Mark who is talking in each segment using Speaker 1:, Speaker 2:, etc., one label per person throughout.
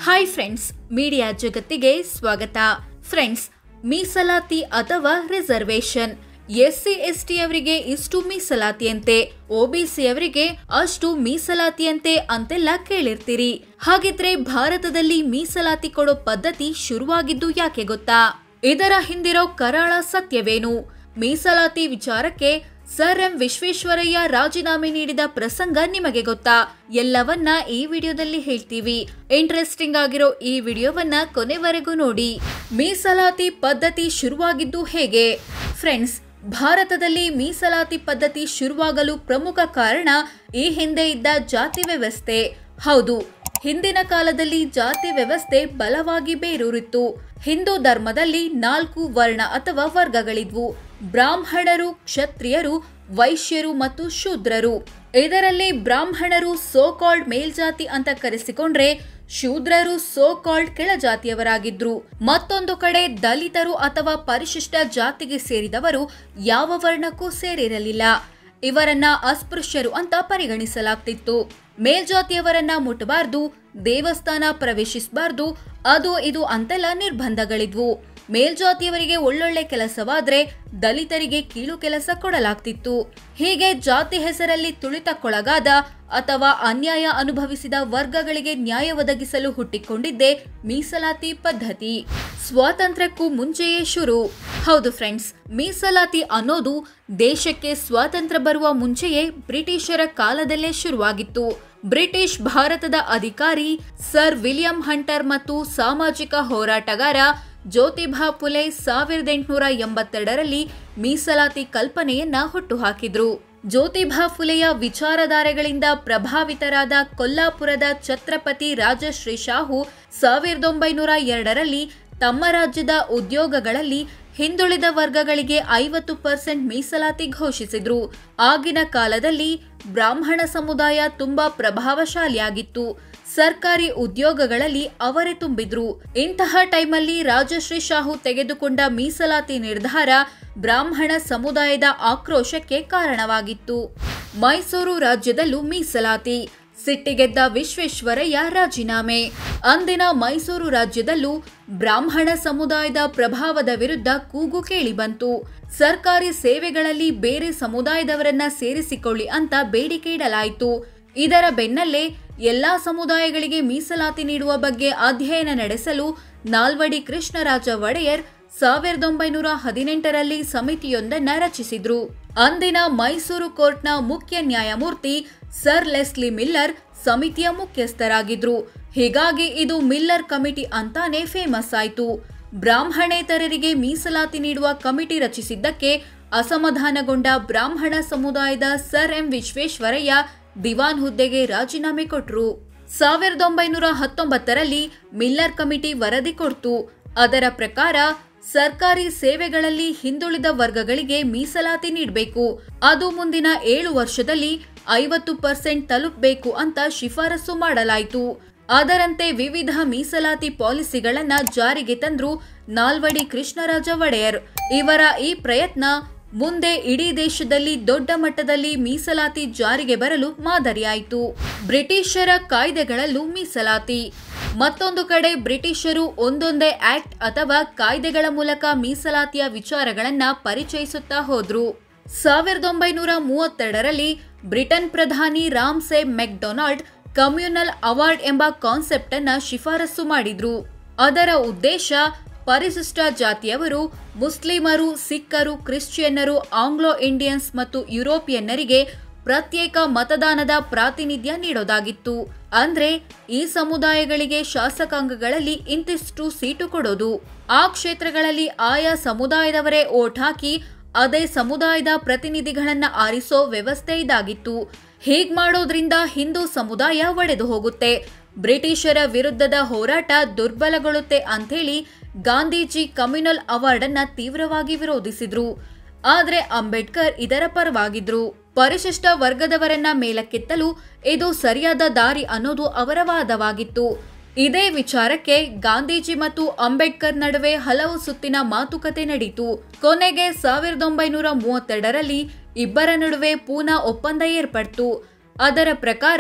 Speaker 1: hi friends media ಜಗತ್ತಿಗೆ ಸ್ವಾಗತ friends ಮೀಸಲಾತಿ ಅಥವಾ ರಿಸರ್ವೇಶನ್ ಎಸ್ಸಿ ಎಸ್ಟಿ ಅವರಿಗೆ ಇಷ್ಟು ಮೀಸಲಾತಿಯಂತೆ ಒಬಿಸಿ ಅವರಿಗೆ ಅಷ್ಟು ಮೀಸಲಾತಿಯಂತೆ ಅಂತೆಲ್ಲ ಕೇಳಿರ್ತೀರಿ ಹಾಗಿದ್ರೆ ಭಾರತದಲ್ಲಿ ಮೀಸಲಾತಿ ಕೊಡೋ ಪದ್ಧತಿ ಶುರುವಾಗಿದ್ದು ಯಾಕೆ ಗೊತ್ತಾ ಇದರ ಹಿಂದಿರೋ ಕರಾಳ ಸತ್ಯವೇನು ಮೀಸಲಾತಿ ವಿಚಾರಕ್ಕೆ ಸರ್ ಎಂ ವಿಶ್ವೇಶ್ವರಯ್ಯ ರಾಜೀನಾಮೆ ನೀಡಿದ ಪ್ರಸಂಗ ನಿಮಗೆ ಗೊತ್ತಾ ಎಲ್ಲವನ್ನ ಈ ವಿಡಿಯೋದಲ್ಲಿ ಹೇಳ್ತೀವಿ ಇಂಟ್ರೆಸ್ಟಿಂಗ್ ಆಗಿರೋ ಈ ವಿಡಿಯೋವನ್ನ ಕೊನೆವರೆಗೂ ನೋಡಿ ಮೀಸಲಾತಿ ಪದ್ಧತಿ ಶುರುವಾಗಿದ್ದು ಹೇಗೆ ಫ್ರೆಂಡ್ಸ್ ಭಾರತದಲ್ಲಿ ಮೀಸಲಾತಿ ಪದ್ಧತಿ ಶುರುವಾಗಲು ಪ್ರಮುಖ ಕಾರಣ ಈ ಹಿಂದೆ ಇದ್ದ ಜಾತಿ ವ್ಯವಸ್ಥೆ ಹೌದು ಹಿಂದಿನ ಕಾಲದಲ್ಲಿ ಜಾತಿ ವ್ಯವಸ್ಥೆ ಬಲವಾಗಿ ಬೇರೂರಿತ್ತು ಹಿಂದೂ ಧರ್ಮದಲ್ಲಿ ನಾಲ್ಕು ವರ್ಣ ಅಥವಾ ವರ್ಗಗಳಿದ್ವು ಬ್ರಾಹ್ಮಣರು ಕ್ಷತ್ರಿಯರು ವೈಶ್ಯರು ಮತ್ತು ಶೂದ್ರರು ಇದರಲ್ಲಿ ಬ್ರಾಹ್ಮಣರು ಸೋ ಕಾಲ್ಡ್ ಮೇಲ್ಜಾತಿ ಅಂತ ಕರೆಸಿಕೊಂಡ್ರೆ ಶೂದ್ರರು ಸೋ ಕಾಲ್ಡ್ ಕೆಳಜಾತಿಯವರಾಗಿದ್ರು ಮತ್ತೊಂದು ಕಡೆ ದಲಿತರು ಅಥವಾ ಪರಿಶಿಷ್ಟ ಜಾತಿಗೆ ಸೇರಿದವರು ಯಾವ ವರ್ಣಕ್ಕೂ ಸೇರಿರಲಿಲ್ಲ ಇವರನ್ನ ಅಸ್ಪೃಶ್ಯರು ಅಂತ ಪರಿಗಣಿಸಲಾಗ್ತಿತ್ತು ಮೇಲ್ಜಾತಿಯವರನ್ನ ಮುಟ್ಟಬಾರ್ದು ದೇವಸ್ಥಾನ ಪ್ರವೇಶಿಸಬಾರ್ದು ಅದು ಇದು ಅಂತೆಲ್ಲ ನಿರ್ಬಂಧಗಳಿದ್ವು ಮೇಲ್ಜಾತಿಯವರಿಗೆ ಒಳ್ಳೊಳ್ಳೆ ಕೆಲಸವಾದ್ರೆ ದಲಿತರಿಗೆ ಕೀಳು ಕೆಲಸ ಕೊಡಲಾಗ್ತಿತ್ತು ಹೀಗೆ ಜಾತಿ ಹೆಸರಲ್ಲಿ ತುಳಿತಕ್ಕೊಳಗಾದ ಅಥವಾ ಅನ್ಯಾಯ ಅನುಭವಿಸಿದ ವರ್ಗಗಳಿಗೆ ನ್ಯಾಯ ಒದಗಿಸಲು ಹುಟ್ಟಿಕೊಂಡಿದ್ದೇ ಮೀಸಲಾತಿ ಪದ್ಧತಿ ಸ್ವಾತಂತ್ರ್ಯಕ್ಕೂ ಮುಂಚೆಯೇ ಶುರು ಹೌದು ಫ್ರೆಂಡ್ಸ್ ಮೀಸಲಾತಿ ಅನ್ನೋದು ದೇಶಕ್ಕೆ ಸ್ವಾತಂತ್ರ್ಯ ಬರುವ ಮುಂಚೆಯೇ ಬ್ರಿಟಿಷರ ಕಾಲದಲ್ಲೇ ಶುರುವಾಗಿತ್ತು ಬ್ರಿಟಿಷ್ ಭಾರತದ ಅಧಿಕಾರಿ ಸರ್ ವಿಲಿಯಂ ಹಂಟರ್ ಮತ್ತು ಸಾಮಾಜಿಕ ಹೋರಾಟಗಾರ ಜ್ಯೋತಿಬಾ ಫುಲೆ ಸಾವಿರದ ಎಂಟುನೂರ ಎಂಬತ್ತೆರಡರಲ್ಲಿ ಮೀಸಲಾತಿ ಕಲ್ಪನೆಯನ್ನ ಹುಟ್ಟುಹಾಕಿದ್ರು ಜ್ಯೋತಿಬಾ ಫುಲೆಯ ವಿಚಾರಧಾರೆಗಳಿಂದ ಪ್ರಭಾವಿತರಾದ ಕೊಲ್ಲಾಪುರದ ಛತ್ರಪತಿ ರಾಜಶ್ರೀ ಶಾಹು ಸಾವಿರದ ಒಂಬೈನೂರ ಎರಡರಲ್ಲಿ ತಮ್ಮ ರಾಜ್ಯದ ಉದ್ಯೋಗಗಳಲ್ಲಿ ಹಿಂದುಳಿದ ವರ್ಗಗಳಿಗೆ ಐವತ್ತು ಪರ್ಸೆಂಟ್ ಮೀಸಲಾತಿ ಘೋಷಿಸಿದ್ರು ಆಗಿನ ಕಾಲದಲ್ಲಿ ಬ್ರಾಹ್ಮಣ ಸಮುದಾಯ ತುಂಬಾ ಪ್ರಭಾವಶಾಲಿಯಾಗಿತ್ತು ಸರ್ಕಾರಿ ಉದ್ಯೋಗಗಳಲ್ಲಿ ಅವರೇ ತುಂಬಿದ್ರು ಇಂತಹ ಟೈಮಲ್ಲಿ ರಾಜಶ್ರೀ ಶಾಹು ತೆಗೆದುಕೊಂಡ ಮೀಸಲಾತಿ ನಿರ್ಧಾರ ಬ್ರಾಹ್ಮಣ ಸಮುದಾಯದ ಆಕ್ರೋಶಕ್ಕೆ ಕಾರಣವಾಗಿತ್ತು ಮೈಸೂರು ರಾಜ್ಯದಲ್ಲೂ ಮೀಸಲಾತಿ ಸಿಟ್ಟಿಗೆದ್ದ ವಿಶ್ವೇಶ್ವರಯ್ಯ ರಾಜೀನಾಮೆ ಅಂದಿನ ಮೈಸೂರು ರಾಜ್ಯದಲ್ಲೂ ಬ್ರಾಹ್ಮಣ ಸಮುದಾಯದ ಪ್ರಭಾವದ ವಿರುದ್ಧ ಕೂಗು ಕೇಳಿಬಂತು ಸರ್ಕಾರಿ ಸೇವೆಗಳಲ್ಲಿ ಬೇರೆ ಸಮುದಾಯದವರನ್ನ ಸೇರಿಸಿಕೊಳ್ಳಿ ಅಂತ ಬೇಡಿಕೆ ಇಡಲಾಯಿತು ಇದರ ಬೆನ್ನಲ್ಲೇ ಎಲ್ಲಾ ಸಮುದಾಯಗಳಿಗೆ ಮೀಸಲಾತಿ ನೀಡುವ ಬಗ್ಗೆ ಅಧ್ಯಯನ ನಡೆಸಲು ನಾಲ್ವಡಿ ಕೃಷ್ಣರಾಜ ಒಡೆಯರ್ ಸಾವಿರದ ಒಂಬೈನೂರ ಹದಿನೆಂಟರಲ್ಲಿ ಸಮಿತಿಯೊಂದನ್ನ ರಚಿಸಿದ್ರು ಅಂದಿನ ಮೈಸೂರು ಕೋರ್ಟ್ನ ಮುಖ್ಯ ನ್ಯಾಯಮೂರ್ತಿ ಸರ್ ಲೆಸ್ಲಿ ಮಿಲ್ಲರ್ ಸಮಿತಿಯ ಮುಖ್ಯಸ್ಥರಾಗಿದ್ರು ಹೀಗಾಗಿ ಇದು ಮಿಲ್ಲರ್ ಕಮಿಟಿ ಅಂತಾನೆ ಫೇಮಸ್ ಆಯ್ತು ಬ್ರಾಹ್ಮಣೇತರರಿಗೆ ಮೀಸಲಾತಿ ನೀಡುವ ಕಮಿಟಿ ರಚಿಸಿದ್ದಕ್ಕೆ ಅಸಮಾಧಾನಗೊಂಡ ಬ್ರಾಹ್ಮಣ ಸಮುದಾಯದ ಸರ್ ಎಂ ವಿಶ್ವೇಶ್ವರಯ್ಯ ದಿವಾನ್ ಹುದ್ದೆಗೆ ರಾಜೀನಾಮೆ ಕೊಟ್ರು ಸಾವಿರದ ಒಂಬೈನೂರ ಹತ್ತೊಂಬತ್ತರಲ್ಲಿ ಮಿಲ್ಲರ್ ಕಮಿಟಿ ವರದಿ ಕೊಡ್ತು ಅದರ ಪ್ರಕಾರ ಸರ್ಕಾರಿ ಸೇವೆಗಳಲ್ಲಿ ಹಿಂದುಳಿದ ವರ್ಗಗಳಿಗೆ ಮೀಸಲಾತಿ ನೀಡಬೇಕು ಅದು ಮುಂದಿನ ಏಳು ವರ್ಷದಲ್ಲಿ ಐವತ್ತು ಪರ್ಸೆಂಟ್ ತಲುಪಬೇಕು ಅಂತ ಶಿಫಾರಸು ಮಾಡಲಾಯಿತು ಅದರಂತೆ ವಿವಿಧ ಮೀಸಲಾತಿ ಪಾಲಿಸಿಗಳನ್ನ ಜಾರಿಗೆ ತಂದ್ರು ನಾಲ್ವಡಿ ಕೃಷ್ಣರಾಜ ಒಡೆಯರ್ ಇವರ ಈ ಪ್ರಯತ್ನ ಮುಂದೆ ಇಡೀ ದೇಶದಲ್ಲಿ ದೊಡ್ಡ ಮಟ್ಟದಲ್ಲಿ ಮೀಸಲಾತಿ ಜಾರಿಗೆ ಬರಲು ಮಾದರಿಯಾಯಿತು ಬ್ರಿಟಿಷರ ಕಾಯ್ದೆಗಳಲ್ಲೂ ಮೀಸಲಾತಿ ಮತ್ತೊಂದು ಕಡೆ ಬ್ರಿಟಿಷರು ಒಂದೊಂದೇ ಆಕ್ಟ್ ಅಥವಾ ಕಾಯ್ದೆಗಳ ಮೂಲಕ ಮೀಸಲಾತಿಯ ವಿಚಾರಗಳನ್ನ ಪರಿಚಯಿಸುತ್ತಾ ಹೋದ್ರು ಸಾವಿರದ ಒಂಬೈನೂರ ಮೂವತ್ತೆರಡರಲ್ಲಿ ಬ್ರಿಟನ್ ಪ್ರಧಾನಿ Ramsay MacDonald communal award ಎಂಬ ಕಾನ್ಸೆಪ್ಟ್ ಅನ್ನ ಶಿಫಾರಸು ಮಾಡಿದ್ರು ಅದರ ಉದ್ದೇಶ ಪರಿಶಿಷ್ಟ ಜಾತಿಯವರು ಮುಸ್ಲಿಮರು ಸಿಖ್ಖರು ಕ್ರಿಶ್ಚಿಯನ್ನರು ಆಂಗ್ಲೋ ಇಂಡಿಯನ್ಸ್ ಮತ್ತು ಯುರೋಪಿಯನ್ನರಿಗೆ ಪ್ರತ್ಯೇಕ ಮತದಾನದ ಪ್ರಾತಿನಿಧ್ಯ ನೀಡೋದಾಗಿತ್ತು ಅಂದ್ರೆ ಈ ಸಮುದಾಯಗಳಿಗೆ ಶಾಸಕಾಂಗಗಳಲ್ಲಿ ಇಂತಿಷ್ಟು ಸೀಟು ಕೊಡೋದು ಆ ಕ್ಷೇತ್ರಗಳಲ್ಲಿ ಆಯಾ ಸಮುದಾಯದವರೇ ಓಟ್ ಹಾಕಿ ಅದೇ ಸಮುದಾಯದ ಪ್ರತಿನಿಧಿಗಳನ್ನ ಆರಿಸೋ ವ್ಯವಸ್ಥೆ ಇದಾಗಿತ್ತು ಹೀಗ್ ಮಾಡೋದ್ರಿಂದ ಹಿಂದೂ ಸಮುದಾಯ ಒಡೆದು ಹೋಗುತ್ತೆ ಬ್ರಿಟಿಷರ ವಿರುದ್ಧದ ಹೋರಾಟ ದುರ್ಬಲಗೊಳ್ಳುತ್ತೆ ಅಂಥೇಳಿ ಗಾಂಧೀಜಿ ಕಮ್ಯುನಲ್ ಅವಾರ್ಡ್ ಅನ್ನ ತೀವ್ರವಾಗಿ ವಿರೋಧಿಸಿದ್ರು ಆದ್ರೆ ಅಂಬೇಡ್ಕರ್ ಇದರ ಪರವಾಗಿದ್ರು ಪರಿಶಿಷ್ಟ ವರ್ಗದವರನ್ನ ಮೇಲಕ್ಕೆತ್ತಲು ಇದು ಸರಿಯಾದ ದಾರಿ ಅನ್ನೋದು ಅವರ ವಾದವಾಗಿತ್ತು ಇದೇ ವಿಚಾರಕ್ಕೆ ಗಾಂಧೀಜಿ ಮತ್ತು ಅಂಬೇಡ್ಕರ್ ನಡುವೆ ಹಲವು ಸುತ್ತಿನ ಮಾತುಕತೆ ನಡೆಯಿತು ಕೊನೆಗೆ ಸಾವಿರದ ಒಂಬೈನೂರ ಮೂವತ್ತೆರಡರಲ್ಲಿ ಇಬ್ಬರ ನಡುವೆ ಪೂನಾ ಒಪ್ಪಂದ ಏರ್ಪಡ್ತು ಅದರ ಪ್ರಕಾರ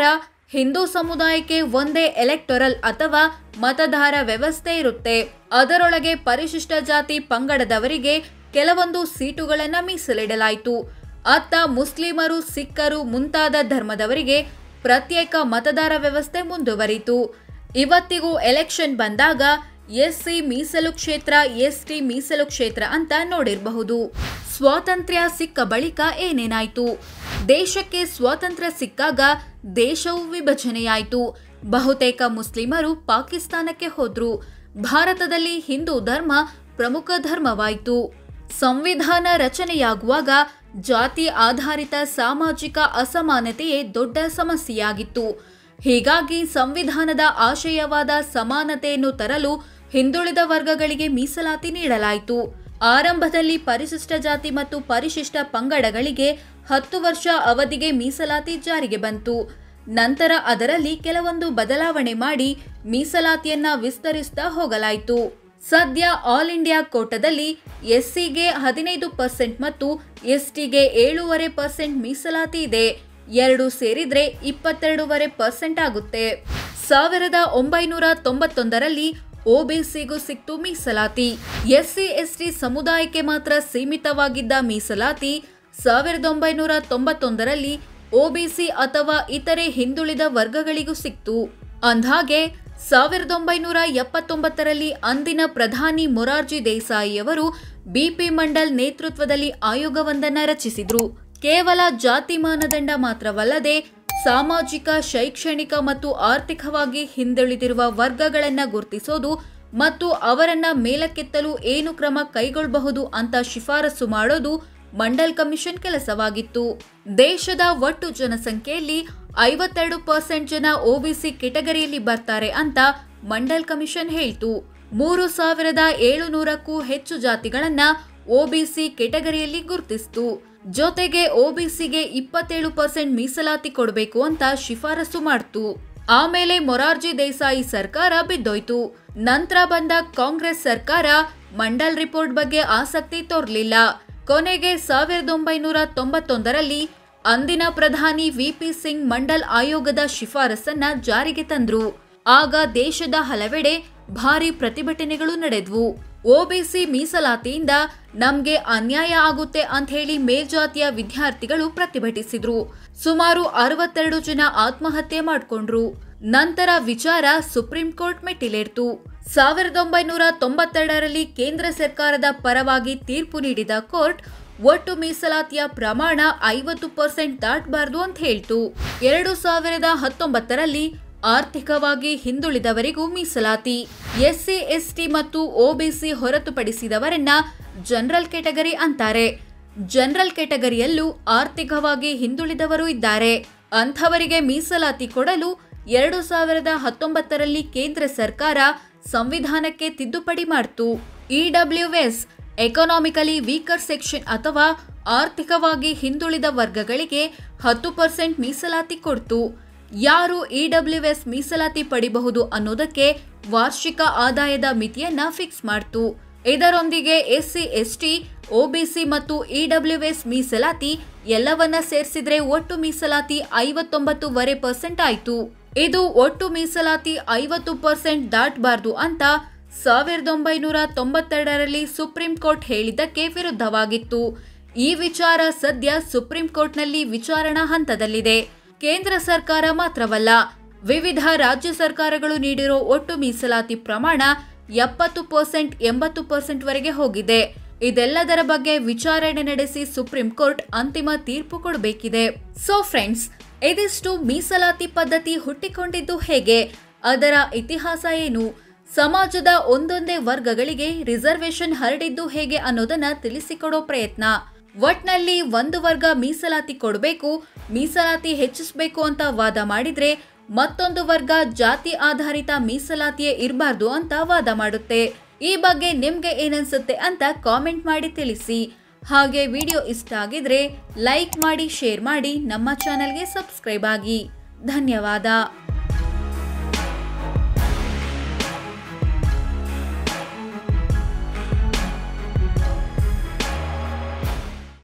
Speaker 1: ಹಿಂದೂ ಸಮುದಾಯಕ್ಕೆ ಒಂದೇ ಎಲೆಕ್ಟೊರಲ್ ಅಥವಾ ಮತದಾರ ವ್ಯವಸ್ಥೆ ಇರುತ್ತೆ ಅದರೊಳಗೆ ಪರಿಶಿಷ್ಟ ಜಾತಿ ಪಂಗಡದವರಿಗೆ ಕೆಲವೊಂದು ಸೀಟುಗಳನ್ನು ಮೀಸಲಿಡಲಾಯಿತು ಅತ್ತ ಮುಸ್ಲಿಮರು ಸಿಖ್ಖರು ಮುಂತಾದ ಧರ್ಮದವರಿಗೆ ಪ್ರತ್ಯೇಕ ಮತದಾರ ವ್ಯವಸ್ಥೆ ಮುಂದುವರಿತು ಇವತ್ತಿಗೂ ಎಲೆಕ್ಷನ್ ಬಂದಾಗ ಎಸ್ಸಿ ಮೀಸಲು ಕ್ಷೇತ್ರ ಎಸ್ಟಿ ಮೀಸಲು ಕ್ಷೇತ್ರ ಅಂತ ನೋಡಿರಬಹುದು ಸ್ವಾತಂತ್ರ್ಯ ಸಿಕ್ಕ ಬಳಿಕ ಏನೇನಾಯ್ತು ದೇಶಕ್ಕೆ ಸ್ವಾತಂತ್ರ್ಯ ಸಿಕ್ಕಾಗ ದೇಶವು ವಿಭಜನೆಯಾಯಿತು ಬಹುತೇಕ ಮುಸ್ಲಿಮರು ಪಾಕಿಸ್ತಾನಕ್ಕೆ ಹೋದ್ರು ಭಾರತದಲ್ಲಿ ಹಿಂದೂ ಧರ್ಮ ಪ್ರಮುಖ ಧರ್ಮವಾಯಿತು ಸಂವಿಧಾನ ರಚನೆಯಾಗುವಾಗ ಜಾತಿ ಆಧಾರಿತ ಸಾಮಾಜಿಕ ಅಸಮಾನತೆಯೇ ದೊಡ್ಡ ಸಮಸ್ಯೆಯಾಗಿತ್ತು ಹೀಗಾಗಿ ಸಂವಿಧಾನದ ಆಶಯವಾದ ಸಮಾನತೆಯನ್ನು ತರಲು ಹಿಂದುಳಿದ ವರ್ಗಗಳಿಗೆ ಮೀಸಲಾತಿ ನೀಡಲಾಯಿತು ಆರಂಭದಲ್ಲಿ ಪರಿಶಿಷ್ಟ ಜಾತಿ ಮತ್ತು ಪರಿಶಿಷ್ಟ ಪಂಗಡಗಳಿಗೆ ಹತ್ತು ವರ್ಷ ಅವಧಿಗೆ ಮೀಸಲಾತಿ ಜಾರಿಗೆ ಬಂತು ನಂತರ ಅದರಲ್ಲಿ ಕೆಲವೊಂದು ಬದಲಾವಣೆ ಮಾಡಿ ಮೀಸಲಾತಿಯನ್ನ ವಿಸ್ತರಿಸ್ತಾ ಹೋಗಲಾಯಿತು ಸದ್ಯ ಆಲ್ ಇಂಡಿಯಾ ಕೋಟದಲ್ಲಿ ಎಸ್ಸಿಗೆ ಹದಿನೈದು ಪರ್ಸೆಂಟ್ ಮತ್ತು ಎಸ್ಟಿಗೆ ಏಳೂವರೆ ಪರ್ಸೆಂಟ್ ಮೀಸಲಾತಿ ಇದೆ ಎರಡು ಸೇರಿದ್ರೆ ಇಪ್ಪತ್ತೆರಡೂವರೆ ಪರ್ಸೆಂಟ್ ಆಗುತ್ತೆ ಸಾವಿರದ ಒಂಬೈನೂರ ತೊಂಬತ್ತೊಂದರಲ್ಲಿ ಒಬಿಸಿಗೂ ಸಿಕ್ತು ಮೀಸಲಾತಿ ಎಸ್ಸಿ ಎಸ್ಟಿ ಸಮುದಾಯಕ್ಕೆ ಮಾತ್ರ ಸೀಮಿತವಾಗಿದ್ದ ಮೀಸಲಾತಿ ಸಾವಿರದ ಒಂಬೈನೂರ ತೊಂಬತ್ತೊಂದರಲ್ಲಿ ಒಬಿಸಿ ಅಥವಾ ಇತರೆ ಹಿಂದುಳಿದ ವರ್ಗಗಳಿಗೂ ಸಿಕ್ತು ಅಂದ್ಹಾಗೆ ಸಾವಿರದ ಒಂಬೈನೂರ ಎಪ್ಪತ್ತೊಂಬತ್ತರಲ್ಲಿ ಅಂದಿನ ಪ್ರಧಾನಿ ಮೊರಾರ್ಜಿ ದೇಸಾಯಿಯವರು ಬಿಪಿ ಮಂಡಲ್ ನೇತೃತ್ವದಲ್ಲಿ ಆಯೋಗವೊಂದನ್ನು ರಚಿಸಿದ್ರು ಕೇವಲ ಜಾತಿ ಮಾನದಂಡ ಮಾತ್ರವಲ್ಲದೆ ಸಾಮಾಜಿಕ ಶೈಕ್ಷಣಿಕ ಮತ್ತು ಆರ್ಥಿಕವಾಗಿ ಹಿಂದುಳಿದಿರುವ ವರ್ಗಗಳನ್ನ ಗುರುತಿಸೋದು ಮತ್ತು ಅವರನ್ನ ಮೇಲಕ್ಕೆತ್ತಲು ಏನು ಕ್ರಮ ಕೈಗೊಳ್ಳಬಹುದು ಅಂತ ಶಿಫಾರಸು ಮಾಡೋದು ಮಂಡಲ್ ಕಮಿಷನ್ ಕೆಲಸವಾಗಿತ್ತು ದೇಶದ ಒಟ್ಟು ಜನಸಂಖ್ಯೆಯಲ್ಲಿ ಐವತ್ತೆರಡು ಪರ್ಸೆಂಟ್ ಜನ ಒಬಿಸಿ ಕೆಟಗರಿಯಲ್ಲಿ ಬರ್ತಾರೆ ಅಂತ ಮಂಡಲ್ ಕಮಿಷನ್ ಹೇಳ್ತು ಮೂರು ಸಾವಿರದ ಏಳುನೂರಕ್ಕೂ ಹೆಚ್ಚು ಜಾತಿಗಳನ್ನ ಒಬಿಸಿ ಕೆಟಗರಿಯಲ್ಲಿ ಗುರುತಿಸಿತು ಜೊತೆಗೆ ಒಬಿಸಿಗೆ ಇಪ್ಪತ್ತೇಳು ಪರ್ಸೆಂಟ್ ಮೀಸಲಾತಿ ಕೊಡಬೇಕು ಅಂತ ಶಿಫಾರಸು ಮಾಡ್ತು ಆಮೇಲೆ ಮೊರಾರ್ಜಿ ದೇಸಾಯಿ ಸರ್ಕಾರ ಬಿದ್ದೋಯ್ತು ನಂತರ ಬಂದ ಕಾಂಗ್ರೆಸ್ ಸರ್ಕಾರ ಮಂಡಲ್ ರಿಪೋರ್ಟ್ ಬಗ್ಗೆ ಆಸಕ್ತಿ ತೋರ್ಲಿಲ್ಲ ಕೊನೆಗೆ ಸಾವಿರದ ಒಂಬೈನೂರ ತೊಂಬತ್ತೊಂದರಲ್ಲಿ ಅಂದಿನ ಪ್ರಧಾನಿ ವಿಪಿ ಸಿಂಗ್ ಮಂಡಲ್ ಆಯೋಗದ ಶಿಫಾರಸನ್ನ ಜಾರಿಗೆ ತಂದ್ರು ಆಗ ದೇಶದ ಹಲವೆಡೆ ಭಾರಿ ಪ್ರತಿಭಟನೆಗಳು ನಡೆದ್ವು ಒಬಿಸಿ ಮೀಸಲಾತಿಯಿಂದ ನಮ್ಗೆ ಅನ್ಯಾಯ ಆಗುತ್ತೆ ಅಂತ ಹೇಳಿ ಮೇಲ್ಜಾತಿಯ ವಿದ್ಯಾರ್ಥಿಗಳು ಪ್ರತಿಭಟಿಸಿದ್ರು ಸುಮಾರು ಅರವತ್ತೆರಡು ಜನ ಆತ್ಮಹತ್ಯೆ ಮಾಡ್ಕೊಂಡ್ರು ನಂತರ ವಿಚಾರ ಸುಪ್ರೀಂ ಕೋರ್ಟ್ ಮೆಟ್ಟಿಲೇರ್ತು ಸಾವಿರದ ಒಂಬೈನೂರ ತೊಂಬತ್ತೆರಡರಲ್ಲಿ ಕೇಂದ್ರ ಸರ್ಕಾರದ ಪರವಾಗಿ ತೀರ್ಪು ನೀಡಿದ ಕೋರ್ಟ್ ಒಟ್ಟು ಮೀಸಲಾತಿಯ ಪ್ರಮಾಣ ಐವತ್ತು ಪರ್ಸೆಂಟ್ ದಾಟಬಾರದು ಅಂತ ಹೇಳ್ತು ಎರಡು ಸಾವಿರದ ಹತ್ತೊಂಬತ್ತರಲ್ಲಿ ಆರ್ಥಿಕವಾಗಿ ಹಿಂದುಳಿದವರಿಗೂ ಮೀಸಲಾತಿ ಎಸ್ಸಿ ಎಸ್ಟಿ ಮತ್ತು ಒಬಿಸಿ ಹೊರತುಪಡಿಸಿದವರನ್ನ ಜನರಲ್ ಕೆಟಗರಿ ಅಂತಾರೆ ಜನರಲ್ ಕೆಟಗರಿಯಲ್ಲೂ ಆರ್ಥಿಕವಾಗಿ ಹಿಂದುಳಿದವರು ಇದ್ದಾರೆ ಅಂಥವರಿಗೆ ಮೀಸಲಾತಿ ಕೊಡಲು ಎರಡು ಸಾವಿರದ ಹತ್ತೊಂಬತ್ತರಲ್ಲಿ ಕೇಂದ್ರ ಸರ್ಕಾರ ಸಂವಿಧಾನಕ್ಕೆ ತಿದ್ದುಪಡಿ ಮಾಡ್ತು ಇಡಬ್ಲ್ಯೂಎಸ್ ಎಕನಾಮಿಕಲಿ ವೀಕರ್ ಸೆಕ್ಷನ್ ಅಥವಾ ಆರ್ಥಿಕವಾಗಿ ಹಿಂದುಳಿದ ವರ್ಗಗಳಿಗೆ ಹತ್ತು ಪರ್ಸೆಂಟ್ ಮೀಸಲಾತಿ ಕೊಡ್ತು ಯಾರು ಇಡಬ್ಲ್ಯೂಎಸ್ ಮೀಸಲಾತಿ ಪಡಿಬಹುದು ಅನ್ನೋದಕ್ಕೆ ವಾರ್ಷಿಕ ಆದಾಯದ ಮಿತಿಯನ್ನ ಫಿಕ್ಸ್ ಮಾಡ್ತು ಇದರೊಂದಿಗೆ ಎಸ್ಸಿ ಎಸ್ಟಿ ಒಬಿಸಿ ಮತ್ತು ಇಡಬ್ಲ್ಯೂಎಸ್ ಮೀಸಲಾತಿ ಎಲ್ಲವನ್ನ ಸೇರಿಸಿದ್ರೆ ಒಟ್ಟು ಮೀಸಲಾತಿ ಐವತ್ತೊಂಬತ್ತೂವರೆ ಪರ್ಸೆಂಟ್ ಆಯ್ತು ಇದು ಒಟ್ಟು ಮೀಸಲಾತಿ ಐವತ್ತು ಪರ್ಸೆಂಟ್ ದಾಟಬಾರ್ದು ಅಂತ ಸಾವಿರದ ಒಂಬೈನೂರ ತೊಂಬತ್ತೆರಡರಲ್ಲಿ ಸುಪ್ರೀಂ ಕೋರ್ಟ್ ಹೇಳಿದ್ದಕ್ಕೆ ವಿರುದ್ಧವಾಗಿತ್ತು ಈ ವಿಚಾರ ಸದ್ಯ ಸುಪ್ರೀಂ ಕೋರ್ಟ್ನಲ್ಲಿ ವಿಚಾರಣಾ ಹಂತದಲ್ಲಿದೆ ಕೇಂದ್ರ ಸರ್ಕಾರ ಮಾತ್ರವಲ್ಲ ವಿವಿಧ ರಾಜ್ಯ ಸರ್ಕಾರಗಳು ನೀಡಿರೋ ಒಟ್ಟು ಮೀಸಲಾತಿ ಪ್ರಮಾಣ ಎಪ್ಪತ್ತು ಪರ್ಸೆಂಟ್ ಎಂಬತ್ತು ಪರ್ಸೆಂಟ್ ವರೆಗೆ ಹೋಗಿದೆ ಇದೆಲ್ಲದರ ಬಗ್ಗೆ ವಿಚಾರಣೆ ನಡೆಸಿ ಸುಪ್ರೀಂ ಕೋರ್ಟ್ ಅಂತಿಮ ತೀರ್ಪು ಕೊಡಬೇಕಿದೆ ಸೊ ಫ್ರೆಂಡ್ಸ್ ಇದಿಷ್ಟು ಮೀಸಲಾತಿ ಪದ್ಧತಿ ಹುಟ್ಟಿಕೊಂಡಿದ್ದು ಹೇಗೆ ಅದರ ಇತಿಹಾಸ ಏನು ಸಮಾಜದ ಒಂದೊಂದೇ ವರ್ಗಗಳಿಗೆ ರಿಸರ್ವೇಶನ್ ಹರಡಿದ್ದು ಹೇಗೆ ಅನ್ನೋದನ್ನ ತಿಳಿಸಿಕೊಡೋ ಪ್ರಯತ್ನ ಒಟ್ನಲ್ಲಿ ಒಂದು ವರ್ಗ ಮೀಸಲಾತಿ ಕೊಡಬೇಕು ಮೀಸಲಾತಿ ಹೆಚ್ಚಿಸಬೇಕು ಅಂತ ವಾದ ಮಾಡಿದ್ರೆ ಮತ್ತೊಂದು ವರ್ಗ ಜಾತಿ ಆಧಾರಿತ ಮೀಸಲಾತಿಯೇ ಇರಬಾರ್ದು ಅಂತ ವಾದ ಮಾಡುತ್ತೆ ಈ ಬಗ್ಗೆ ನಿಮ್ಗೆ ಏನನ್ಸುತ್ತೆ ಅಂತ ಕಾಮೆಂಟ್ ಮಾಡಿ ತಿಳಿಸಿ ಹಾಗೆ ವಿಡಿಯೋ ಇಷ್ಟ ಆಗಿದ್ರೆ ಲೈಕ್ ಮಾಡಿ ಶೇರ್ ಮಾಡಿ ನಮ್ಮ ಚಾನೆಲ್ಗೆ ಸಬ್ಸ್ಕ್ರೈಬ್ ಆಗಿ ಧನ್ಯವಾದ